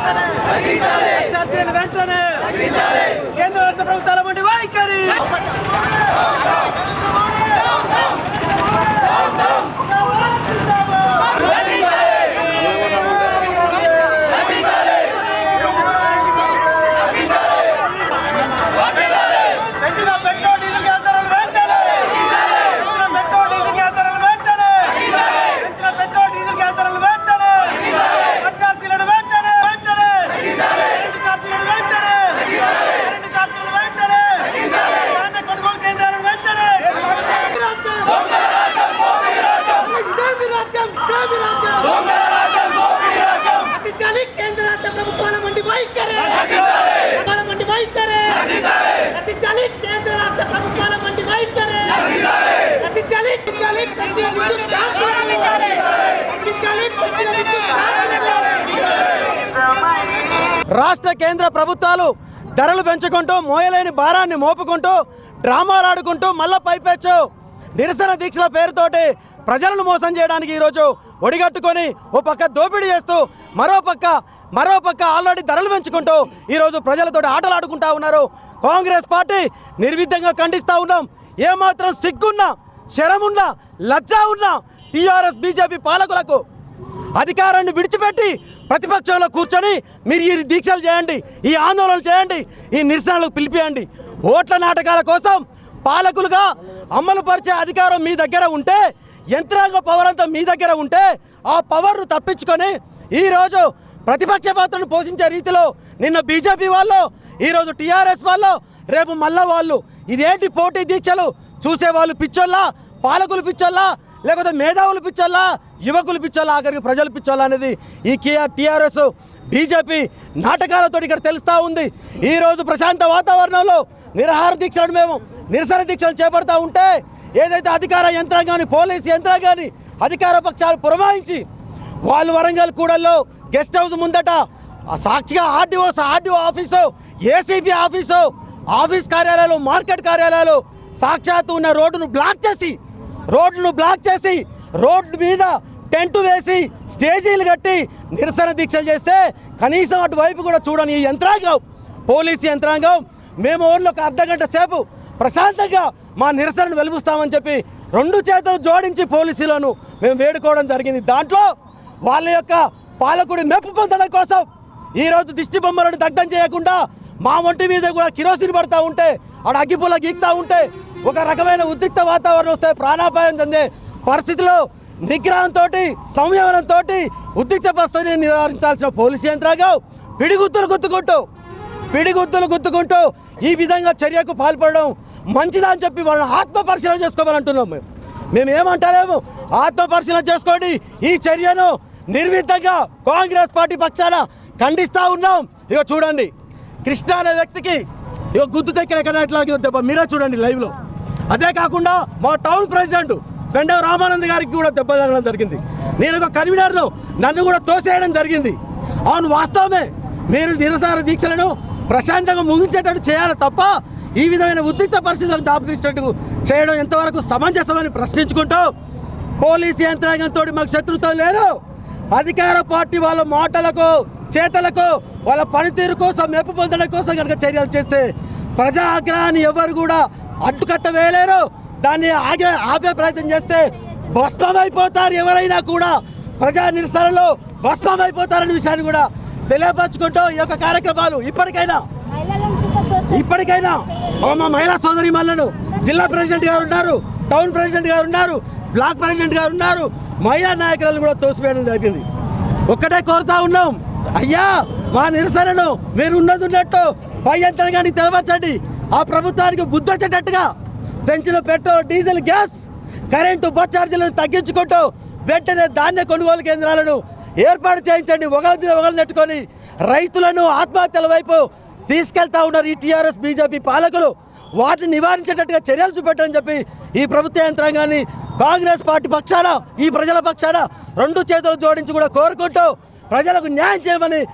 ఛార్జీలను వెంటనే కేంద్ర రాష్ట్ర ప్రభుత్వాల వంటి వైఖరి పెంచిన పెట్రోల్ డీజిల్ గ్యాస్ ధరలు వెంటనే పెంచిన పెట్రోల్ డీజిల్ గ్యాస్ ధరలు వెంటనే పెంచిన పెట్రోల్ డీజిల్ గ్యాస్ ధరలు వెంటనే బస్ ఛార్జీలను వెంటనే వెంటనే కరెంటు ఛార్జీలను వెంటనే కరెంటు ఛార్జీలను వెంటనే ధాన్య కొనుగోలు కేంద్రాలను వెంటనే రచించాలి కేంద్ర రాష్ట్ర ప్రభుత్వాల వంటి వైఖరి ప్రభుత్వాల వంటి వైఖరి రచించాలి కేంద్ర రాష్ట్ర ప్రభుత్వాల వంటి వైఖరి రచించాలి రచించాలి పెంచిన విద్యుత్ ఛార్జీలను రచించాలి పెంచిన విద్యుత్ ఛార్జీలను రాష్ట్ర కేంద్ర ప్రభుత్వాలు ధరలు పెంచుకుంటూ మోయలేని భారాన్ని మోపుకుంటూ డ్రామాలు ఆడుకుంటూ మళ్ళా పైపెచ్చు నిరసన దీక్షల పేరుతోటి ప్రజలను మోసం చేయడానికి ఈరోజు ఒడిగట్టుకొని ఓ పక్క దోపిడీ చేస్తూ మరో పక్క మరో పక్క ఆల్రెడీ ధరలు పెంచుకుంటూ ఈరోజు ప్రజలతో ఆటలాడుకుంటా ఉన్నారు కాంగ్రెస్ పార్టీ నిర్విధంగా ఖండిస్తూ ఉన్నాం ఏమాత్రం సిగ్గున్నా శరమున్నా లజ్జ ఉన్నా టీఆర్ఎస్ బీజేపీ పాలకులకు అధికారాన్ని విడిచిపెట్టి ప్రతిపక్షంలో కూర్చొని మీరు ఈ దీక్షలు చేయండి ఈ ఆందోళనలు చేయండి ఈ నిరసనలకు పిలిపియండి ఓట్ల నాటకాల కోసం పాలకులుగా అమలు పరిచే అధికారం మీ దగ్గర ఉంటే యంత్రాంగ పవర్ అంతా మీ దగ్గర ఉంటే ఆ పవర్ను తప్పించుకొని ఈరోజు ప్రతిపక్ష పాత్రను పోషించే రీతిలో నిన్న బీజేపీ వాళ్ళు ఈరోజు టీఆర్ఎస్ వాళ్ళు రేపు మళ్ళా వాళ్ళు ఇదేంటి పోటీ దీక్షలు చూసేవాళ్ళు పిచ్చోళ్ళా పాలకులు పిచ్చోళ్ళా లేకపోతే మేధావులు పిచ్చోళ్ళా యువకులు పిచ్చోళ్ళా ఆఖరికి ప్రజలు పిచ్చోళ్ళా అనేది ఈ కియా టీఆర్ఎస్ బీజేపీ నాటకాలతో ఇక్కడ తెలుస్తూ ఉంది ఈరోజు ప్రశాంత వాతావరణంలో నిరాహార దీక్షలను మేము నిరసన దీక్షలు చేపడతా ఉంటే ఏదైతే అధికార యంత్రాంగాన్ని పోలీసు యంత్రాంగాన్ని అధికార పక్షాలు పురమాయించి వాళ్ళు వరంగల్ కూడల్లో గెస్ట్ హౌస్ ముందట ఆ సాక్షిగా RDO RDO office ACB office office కార్యాలయాలు మార్కెట్ కార్యాలయాలు సాక్షాత్తు ఉన్న రోడ్డును బ్లాక్ చేసి రోడ్లను బ్లాక్ చేసి రోడ్డు మీద టెంట్ వేసి స్టేజీలు కట్టి నిరసన దీక్షలు చేస్తే కనీసం అటువైపు కూడా చూడని ఈ యంత్రాంగం పోలీసు యంత్రాంగం మేము ఓన్లో ఒక అర్ధ గంట సేపు ప్రశాంతంగా మా నిరసనను వెలుపుస్తామని చెప్పి రెండు చేతులు జోడించి పోలీసులను మేము వేడుకోవడం జరిగింది దాంట్లో వాళ్ళ యొక్క పాలకుడి మెప్పు పొందడం కోసం ఈరోజు దిష్టి బొమ్మలను దగ్ధం చేయకుండా మా ఒంటి మీద కూడా కిరోసిన్ పడతా ఉంటే ఆడ అగ్గిపుల్ల గీక్తా ఉంటే ఒక రకమైన ఉద్రిక్త వాతావరణం వస్తే ప్రాణాపాయం చెందే పరిస్థితిలో నిగ్రహంతో సంయమనంతో ఉద్రిక్త పరిస్థితిని నివారించాల్సిన పోలీసు యంత్రాంగం పిడిగుద్దులు గుద్దుకుంటూ పిడిగుద్దులు గుద్దుకుంటూ ఈ విధంగా చర్యకు పాల్పడడం మంచిదా అని చెప్పి వాళ్ళని ఆత్మ పరిశీలన చేసుకోమని అంటున్నాం మేము మేము ఏమంటారేమో ఆత్మ పరిశీలన చేసుకోండి ఈ చర్యను నిర్విధంగా కాంగ్రెస్ పార్టీ పక్షాన ఖండిస్తా ఉన్నాం ఇక చూడండి కృష్ణ అనే వ్యక్తికి ఇక గుర్తు తెక్కిన ఎక్కడ ఎట్లా దెబ్బ మీరే చూడండి లైవ్లో అదే కాకుండా మా టౌన్ ప్రెసిడెంట్ పెండవ రామానంద్ గారికి కూడా దెబ్బ తగలడం జరిగింది నేను ఒక కన్వీనర్ను నన్ను కూడా తోసేయడం జరిగింది అవును వాస్తవమే మీరు నిరసార దీక్షలను ప్రశాంతంగా ముగించేటట్టు చేయాలి తప్ప ఈ విధమైన ఉద్రిక్త పరిస్థితులకు దాపుతీసినట్టు చేయడం ఎంతవరకు సమంజసమని ప్రశ్నించుకుంటూ పోలీసు యంత్రాంగంతో మాకు శత్రుత్వం లేదు అధికార పార్టీ వాళ్ళ మాటలకు చేతలకు వాళ్ళ పనితీరు కోసం మెప్పు పొందడం కోసం కనుక చర్యలు చేస్తే ప్రజా ఆగ్రహాన్ని ఎవరు కూడా అడ్డుకట్ట వేయలేరు దాన్ని ఆగే ఆపే ప్రయత్నం చేస్తే భస్మమైపోతారు ఎవరైనా కూడా ప్రజా నిరసనలో భస్మమైపోతారనే విషయాన్ని కూడా తెలియపరచుకుంటూ ఈ యొక్క కార్యక్రమాలు ఇప్పటికైనా ఇప్పటికైనా ఓ మా మహిళా సోదరి మల్లను జిల్లా ప్రెసిడెంట్ గారు ఉన్నారు టౌన్ ప్రెసిడెంట్ గారు ఉన్నారు బ్లాక్ ప్రెసిడెంట్ గారు ఉన్నారు మహిళా నాయకులను కూడా తోసివేయడం జరిగింది ఒక్కటే కోరుతా ఉన్నాం అయ్యా మా నిరసనను మీరు ఉన్నది ఉన్నట్టు పై యంత్రాంగానికి తెలవచ్చండి ఆ ప్రభుత్వానికి బుద్ధి వచ్చేటట్టుగా పెంచిన petrol diesel gas current bus ఛార్జీలను తగ్గించుకుంటూ వెంటనే ధాన్య కొనుగోలు కేంద్రాలను ఏర్పాటు చేయించండి ఒకరి మీద ఒకరు నెట్టుకొని రైతులను ఆత్మహత్యల వైపు తీసుకెళ్తా ఉన్నారు ఈ టీఆర్ఎస్ బీజేపీ పాలకులు వాటిని నివారించేటట్టుగా చర్యలు చూపెట్టని చెప్పి ఈ ప్రభుత్వ యంత్రాంగాన్ని కాంగ్రెస్ పార్టీ పక్షాన ఈ ప్రజల పక్షాన రెండు చేతులు జోడించి కూడా కోరుకుంటూ ప్రజలకు న్యాయం చేయమని